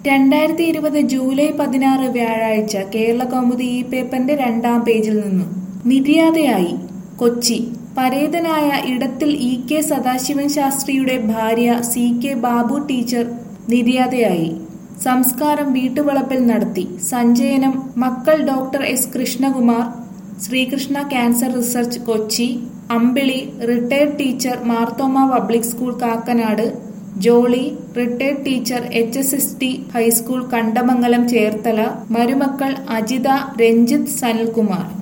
രണ്ടായിരത്തി ഇരുപത് ജൂലൈ പതിനാറ് വ്യാഴാഴ്ച കേരള കൗമുദി ഈ പേപ്പറിന്റെ രണ്ടാം പേജിൽ നിന്നും നിര്യാതയായി കൊച്ചി പരേതനായ ഇടത്തിൽ ഇ കെ സദാശിവൻ ശാസ്ത്രിയുടെ ഭാര്യ സി കെ ബാബു ടീച്ചർ നിര്യാതയായി സംസ്കാരം വീട്ടുവളപ്പിൽ നടത്തി സഞ്ചയനം മക്കൾ doctor S Krishnakumar Sreekrishna cancer research Kochi Ambili retired teacher Marthoma public school Kakkanad Jolly retired teacher H S S T high school Kandamangalam Cherthala മരുമക്കൾ അജിത രഞ്ജിത്ത് സനൽകുമാർ